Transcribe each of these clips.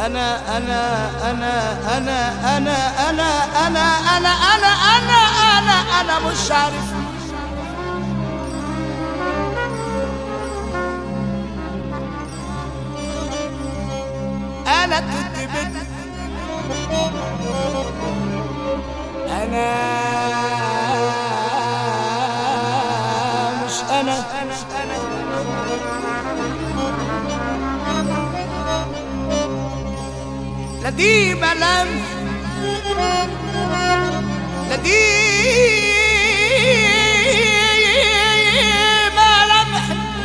انا انا انا انا انا انا انا انا انا انا انا انا مش عارف انا كنت بنت انا مش انا لا دي ملامح لا دي ملامح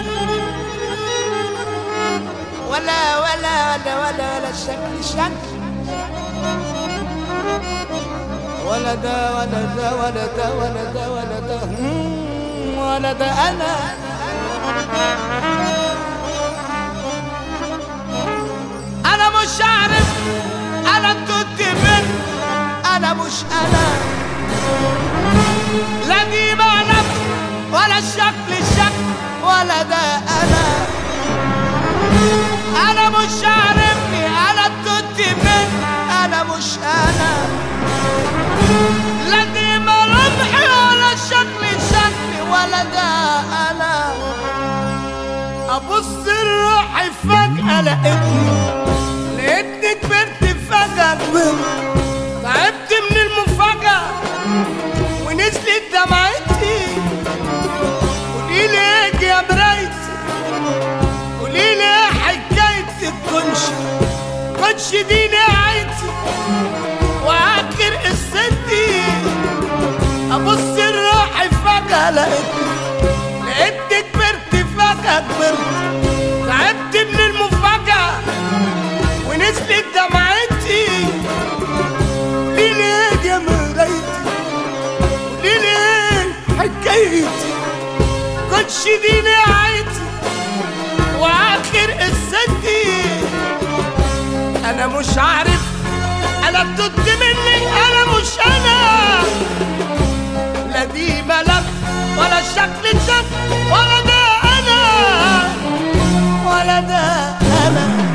ولا ولا ولا ولا ولا شكل شكل ولا ده ولا ده ولا ده ولا ده ولا ده مم، ولا ده انا انا مش عارف انا كنت من انا مش انا لا دي معنى ولا الشكل شكل ولا ده انا انا مش عارفني انا كنت من انا مش انا لا دي ملامحي ولا الشكل شكل ولا ده انا ابص لروحي فجأة لقيتني لقيتني كبرت فجأة كبرت تعبت من المفاجأة ونزلت دمعتي قولي لي ايه يا مرايتي قولي لي ايه حكاية الكنش كنش دي نهايتي واخر قصتي ابص لروحي فجأة لقيتني لقيتني كبرت فجأة كبرت تعبت من المفاجأة ونزلت دمعتي قولي لي ايه يا مرايتي قولي لي ايه حكايتي كنتش دي نهايتي واخر قصتي انا مش عارف انا بتد مني انا مش انا لا دي ملف ولا شكل شكل ولا ده انا ولا ده انا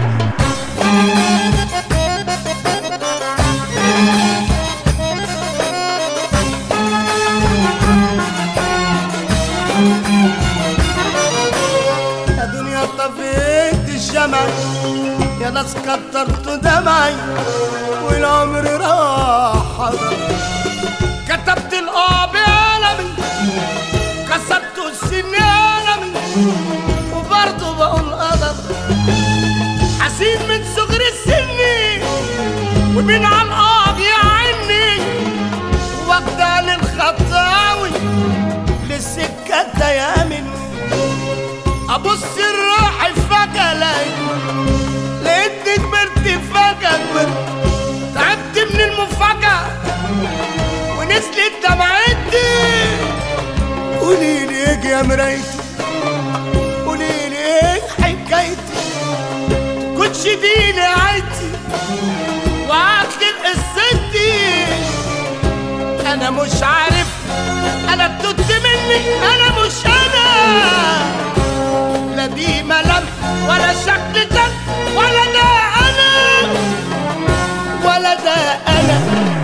يا دنيا طفيت الشمع يا ناس كترت دمعي والعمر راح حضر كتبت الآه بعلمي كسرت السن علمي وبرضه بقول قدر حسين من صغر السن ومن على الآه يعني واخدة للخطاوي للسكة تيامن ابص الروح فجأة لقيت لقيتني كبرت فجأة كبرت تعبت من المفاجأة ونزلت دمعتي قولي لي ايه يا مرايتي قولي لي ايه حكايتي كنتش دي نهايتي واخر قصتي انا مش عارف انا بتد مني انا مش انا لا دي ملامح ولا شكل شكل ولا ده انا ولا ده انا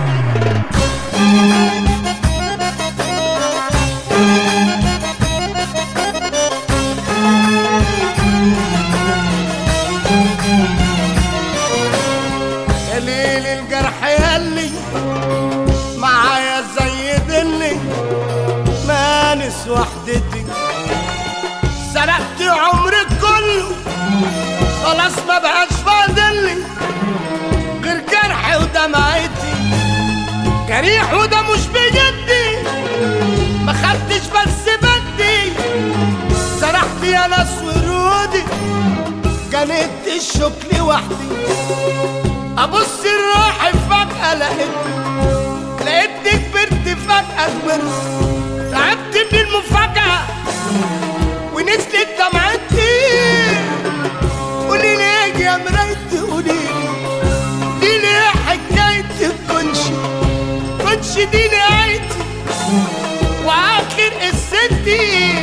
يا ليل الجرح ياللي معايا زي دلي مانس وحدتي سرقت عمري كله خلاص ما بقاش فاضلي غير جرحي ودمعتي جريح وده مش بجدي ما خدتش بس بدي سرحت يا ناس ورودي جنيت الشوك لوحدي ابص لروحي فجأة لقيتني لقيتني كبرت فجأة كبرت تعبت من المفاجأة ونزلت دمعتي قولي لي ايه يا مرايتي قولي لي قولي لي ايه حكاية الكنش كنش دي نهايتي واخر قصتي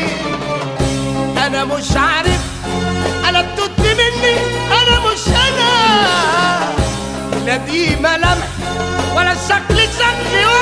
انا مش عارف انا بتد مني انا مش انا لا دي ملامح ولا الشكل شكل